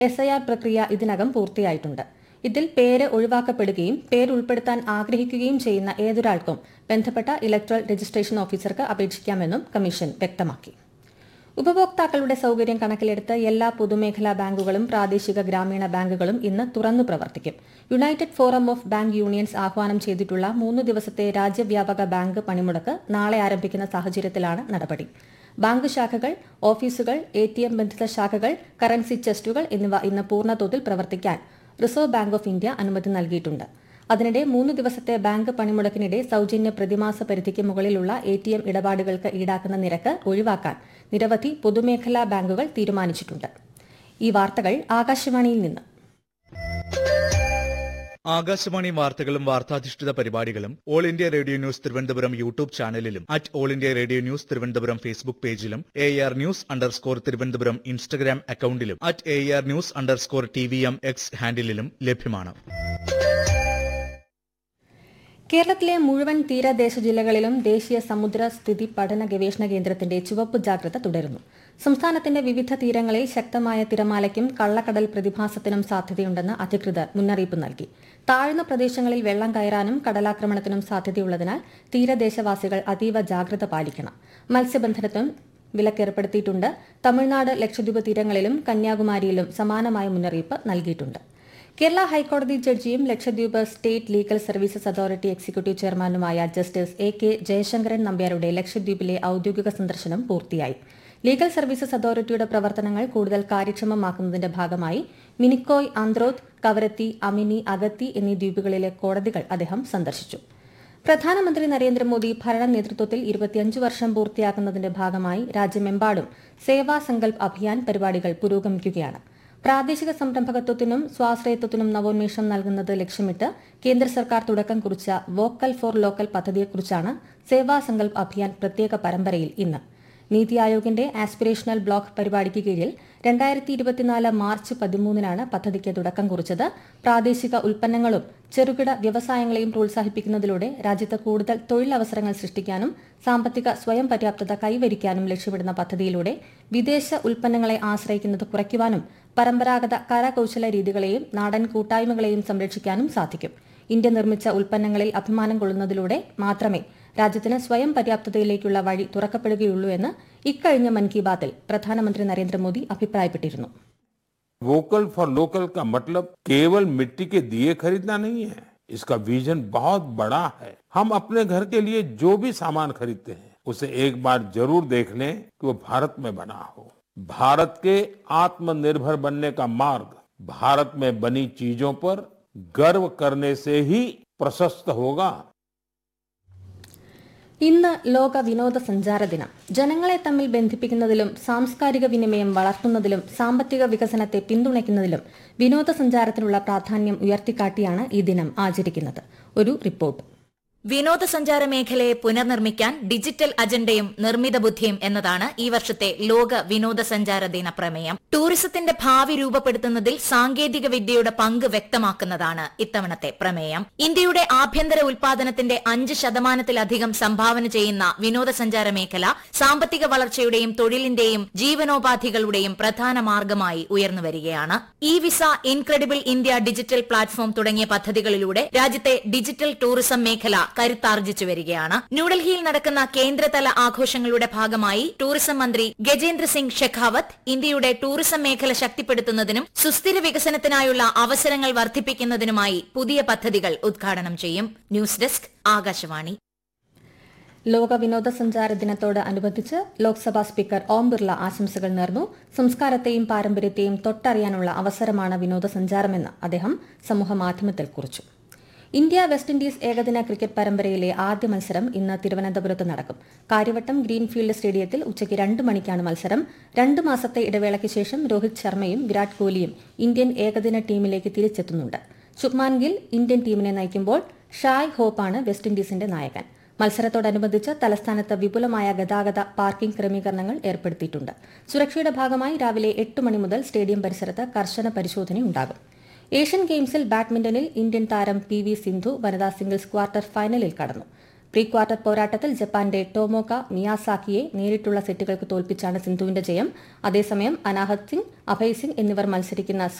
S I R പ്രക്രിയ ഇതിനകം പൂർത്തിയായിട്ടുണ്ട് ഇതിൽ പേര് ഒഴിവാക്കപ്പെടുകയും പേര് ഉൾപ്പെടുത്താൻ ആഗ്രഹിക്കുകയും ചെയ്യുന്ന ഏതൊരാൾക്കും ബന്ധപ്പെട്ട ഇലക്ട്രൽ രജിസ്ട്രേഷൻ ഓഫീസർക്ക് അപേക്ഷിക്കാമെന്നും കമ്മീഷൻ വ്യക്തമാക്കി ഉപഭോക്താക്കളുടെ സൌകര്യം കണക്കിലെടുത്ത് എല്ലാ പൊതുമേഖലാ ബാങ്കുകളും പ്രാദേശിക ഗ്രാമീണ ബാങ്കുകളും ഇന്ന് തുറന്നു പ്രവർത്തിക്കും united forum of bank unions ആഹ്വാനം ചെയ്തിട്ടുള്ള മൂന്ന് ദിവസത്തെ രാജ്യവ്യാപക ബാങ്ക് പണിമുടക്ക് നാളെ ആരംഭിക്കുന്ന സാഹചര്യത്തിലാണ് നടപടി ബാങ്ക് ശാഖകൾ ഓഫീസുകൾ എ ടി എം ബന്ധിത ശാഖകൾ കറൻസി ചെസ്റ്റുകൾ എന്നിവ ഇന്ന് പൂർണ്ണതോതിൽ പ്രവർത്തിക്കാൻ റിസർവ് ബാങ്ക് ഓഫ് ഇന്ത്യ അനുമതി നൽകിയിട്ടുണ്ട് അതിനിടെ മൂന്ന് ദിവസത്തെ ബാങ്ക് പണിമുടക്കിനിടെ സൌജന്യ പ്രതിമാസ പരിധിക്ക് മുകളിലുള്ള എ ടി എം ഇടപാടുകൾക്ക് ഈടാക്കുന്ന നിരക്ക് ഒഴിവാക്കാൻ നിരവധി പൊതുമേഖലാ ബാങ്കുകൾ തീരുമാനിച്ചിട്ടുണ്ട് ഈ വാർത്തകൾ ആകാശവാണിയിൽ നിന്ന് ആകാശവാണി വാർത്തകളും വാർത്താധിഷ്ഠിത പരിപാടികളും all India radio news Thiruvananthapuram YouTube ചാനലിലും at all India radio news Thiruvananthapuram Facebook പേജിലും A R news underscore Thiruvananthapuram Instagram അക്കൌണ്ടിലും at A R news underscore T V M X ഹാൻഡിലും ലഭ്യമാണ് കേരളത്തിലെ മുഴുവൻ തീരദേശ ജില്ലകളിലും ദേശീയ സമുദ്ര സ്ഥിതി പഠന ഗവേഷണ കേന്ദ്രത്തിന്റെ ചുവപ്പ് ജാഗ്രത തുടരുന്നു സംസ്ഥാനത്തിന്റെ വിവിധ തീരങ്ങളിൽ ശക്തമായ തിരമാലയ്ക്കും കള്ളക്കടൽ പ്രതിഭാസത്തിനും സാധ്യതയുണ്ടെന്ന് അധികൃതർ മുന്നറിയിപ്പ് നൽകി താഴ്ന്ന പ്രദേശങ്ങളിൽ വെള്ളം കയറാനും കടലാക്രമണത്തിനും സാധ്യതയുള്ളതിനാൽ തീരദേശവാസികൾ അതീവ ജാഗ്രത പാലിക്കണം മത്സ്യബന്ധനത്തിനും വിലക്കേർപ്പെടുത്തിയിട്ടുണ്ട് തമിഴ്നാട് ലക്ഷദ്വീപ് തീരങ്ങളിലും കന്യാകുമാരിയിലും സമാനമായ മുന്നറിയിപ്പ് നൽകിയിട്ടുണ്ട് കേരള ഹൈക്കോടതി ജഡ്ജിയും Lakshadweep state legal services authority executive ചെയർമാനുമായ ജസ്റ്റിസ് എ കെ ജയശങ്കരൻ നമ്പ്യാരുടെ ലക്ഷദ്വീപിലെ ഔദ്യോഗിക സന്ദർശനം പൂർത്തിയായി ലീഗൽ സർവീസസ് അതോറിറ്റിയുടെ പ്രവർത്തനങ്ങൾ കൂടുതൽ കാര്യക്ഷമമാക്കുന്നതിന്റെ ഭാഗമായി മിനിക്കോയ് ആന്ത്രോത്ത് കവരത്തി അമിനി അഗത്തി എന്നീ ദ്വീപുകളിലെ കോടതികൾ അദ്ദേഹം സന്ദർശിച്ചു പ്രധാനമന്ത്രി നരേന്ദ്രമോദി ഭരണ നേതൃത്വത്തിൽ ഇരുപത്തിയഞ്ച് വർഷം പൂർത്തിയാക്കുന്നതിന്റെ ഭാഗമായി രാജ്യമെമ്പാടും സേവാ സങ്കൽപ് അഭിയാൻ പരിപാടികൾ പുരോഗമിക്കുകയാണ് പ്രാദേശിക സംരംഭകത്വത്തിനും സ്വാശ്രയത്വത്തിനും നവോന്മേഷം നൽകുന്നത് ലക്ഷ്യമിട്ട് കേന്ദ്ര സർക്കാർ തുടക്കം കുറിച്ച വോക്കൽ ഫോർ ലോക്കൽ പദ്ധതിയെക്കുറിച്ചാണ് സേവാ സങ്കൽപ് അഭിയാൻ പ്രത്യേക പരമ്പരയിൽ ഇന്ന് നീതി ആയോഗിന്റെ ആസ്പിറേഷണൽ ബ്ലോക്ക് പരിപാടിക്ക് കീഴിൽ രണ്ടായിരത്തി ഇരുപത്തിനാല് മാർച്ച് പതിമൂന്നിനാണ് പദ്ധതിക്ക് തുടക്കം കുറിച്ചത് പ്രാദേശിക ഉൽപ്പന്നങ്ങളും ചെറുകിട വ്യവസായങ്ങളെയും പ്രോത്സാഹിപ്പിക്കുന്നതിലൂടെ രാജ്യത്ത് കൂടുതൽ തൊഴിലവസരങ്ങൾ സൃഷ്ടിക്കാനും സാമ്പത്തിക സ്വയം പര്യാപ്തത കൈവരിക്കാനും ലക്ഷ്യമിടുന്ന പദ്ധതിയിലൂടെ വിദേശ ഉൽപ്പന്നങ്ങളെ ആശ്രയിക്കുന്നത് കുറയ്ക്കുവാനും പരമ്പരാഗത കരകൌശല രീതികളെയും നാടൻ കൂട്ടായ്മകളെയും സംരക്ഷിക്കാനും സാധിക്കും ഇന്ത്യ നിർമ്മിച്ച ഉൽപ്പന്നങ്ങളിൽ അഭിമാനം കൊള്ളുന്നതിലൂടെ മാത്രമേ രാജ്യത്തിന് സ്വയം പര്യാപ്തതയിലേക്കുള്ള വഴി തുറക്കപ്പെടുകയുള്ളൂ എന്ന് ഇക്കഴിഞ്ഞ മൻ കി ബാത്തിൽ പ്രധാനമന്ത്രി നരേന്ദ്രമോദി അഭിപ്രായപ്പെട്ടിരുന്നു वोकल फॉर लोकल का मतलब केवल मिट्टी के दिए खरीदना नहीं है इसका विजन बहुत बड़ा है हम अपने घर के लिए जो भी सामान खरीदते हैं उसे एक बार जरूर देख लें कि वो भारत में बना हो भारत के आत्मनिर्भर बनने का मार्ग भारत में बनी चीजों पर गर्व करने से ही प्रशस्त होगा ഇന്ന് ലോക വിനോദസഞ്ചാര ദിനം ജനങ്ങളെ തമ്മിൽ ബന്ധിപ്പിക്കുന്നതിലും സാംസ്കാരിക വിനിമയം വളർത്തുന്നതിലും സാമ്പത്തിക വികസനത്തെ പിന്തുണയ്ക്കുന്നതിലും വിനോദസഞ്ചാരത്തിനുള്ള പ്രാധാന്യം ഉയർത്തിക്കാട്ടിയാണ് ഈ ദിനം ആചരിക്കുന്നത് ഒരു റിപ്പോർട്ട് വിനോദസഞ്ചാര മേഖലയെ പുനർനിർമ്മിക്കാൻ ഡിജിറ്റൽ അജണ്ടയും നിർമ്മിത ബുദ്ധിയും എന്നതാണ് ഈ വർഷത്തെ ലോക വിനോദസഞ്ചാര ദിന പ്രമേയം ടൂറിസത്തിന്റെ ഭാവി രൂപപ്പെടുത്തുന്നതിൽ സാങ്കേതിക വിദ്യയുടെ പങ്ക് വ്യക്തമാക്കുന്നതാണ് ഇത്തവണത്തെ പ്രമേയം ഇന്ത്യയുടെ ആഭ്യന്തര ഉൽപാദനത്തിന്റെ അഞ്ച് ശതമാനത്തിലധികം സംഭാവന ചെയ്യുന്ന വിനോദസഞ്ചാര മേഖല സാമ്പത്തിക വളർച്ചയുടെയും തൊഴിലിന്റെയും ജീവനോപാധികളുടെയും പ്രധാന മാർഗമായി ഉയർന്നുവരികയാണ് e visa incredible India digital platform തുടങ്ങിയ പദ്ധതികളിലൂടെ രാജ്യത്തെ ഡിജിറ്റൽ ടൂറിസം മേഖല കരുത്താർജിച്ചു വരികയാണ് ന്യൂഡൽഹിയിൽ നടക്കുന്ന കേന്ദ്രതല ആഘോഷങ്ങളുടെ ഭാഗമായി ടൂറിസം മന്ത്രി ഗജേന്ദ്ര സിംഗ് ഷെഖാവത്ത് ഇന്ത്യയുടെ ടൂറിസം മേഖല ശക്തിപ്പെടുത്തുന്നതിനും സുസ്ഥിര വികസനത്തിനായുള്ള അവസരങ്ങൾ വർദ്ധിപ്പിക്കുന്നതിനുമായി പുതിയ പദ്ധതികൾ ഉദ്ഘാടനം ചെയ്യും ന്യൂസ് ഡെസ്ക് ആകാശവാണി ലോക വിനോദസഞ്ചാര ദിനത്തോട് അനുബന്ധിച്ച് ലോക്സഭാ സ്പീക്കർ ഓം ബിർള ആശംസകൾ നേർന്നു സംസ്കാരത്തെയും പാരമ്പര്യത്തെയും തൊട്ടറിയാനുള്ള അവസരമാണ് വിനോദസഞ്ചാരമെന്ന് അദ്ദേഹം സമൂഹമാധ്യമത്തിൽ കുറിച്ചു ഇന്ത്യ വെസ്റ്റ് ഇൻഡീസ് ഏകദിന ക്രിക്കറ്റ് പരമ്പരയിലെ ആദ്യ മത്സരം ഇന്ന് തിരുവനന്തപുരത്ത് നടക്കും കാര്യവട്ടം ഗ്രീൻഫീൽഡ് സ്റ്റേഡിയത്തിൽ ഉച്ചയ്ക്ക് രണ്ട് മണിക്കാണ് മത്സരം രണ്ട് മാസത്തെ ഇടവേളയ്ക്ക് ശേഷം രോഹിത് ശർമ്മയും വിരാട് കോഹ്ലിയും ഇന്ത്യൻ ഏകദിന ടീമിലേക്ക് തിരിച്ചെത്തുന്നുണ്ട് ശുഭ്മാൻ ഗിൽ ഇന്ത്യൻ ടീമിനെ നയിക്കുമ്പോൾ ഷായ് ഹോപ്പാണ് വെസ്റ്റ് ഇൻഡീസിന്റെ നായകൻ മത്സരത്തോടനുബന്ധിച്ച് തലസ്ഥാനത്ത് വിപുലമായ ഗതാഗത പാർക്കിംഗ് ക്രമീകരണങ്ങൾ ഏർപ്പെടുത്തിയിട്ടുണ്ട് സുരക്ഷയുടെ ഭാഗമായി രാവിലെ എട്ട് മണി മുതൽ സ്റ്റേഡിയം പരിസരത്ത് കർശന പരിശോധനയുണ്ടാകും ഏഷ്യൻ ഗെയിംസിൽ ബാഡ്മിന്റണിൽ ഇന്ത്യൻ താരം പി വി സിന്ധു വനിതാ സിംഗിൾസ് ക്വാർട്ടർ ഫൈനലിൽ കടന്നു പ്രീ ക്വാർട്ടർ പോരാട്ടത്തിൽ ജപ്പാന്റെ ടോമോക മിയാസാക്കിയെ നേരിട്ടുള്ള സെറ്റുകൾക്ക് തോൽപ്പിച്ചാണ് സിന്ധുവിന്റെ ജയം അതേസമയം അനാഹത് സിംഗ് അഭയ് സിംഗ് എന്നിവർ മത്സരിക്കുന്ന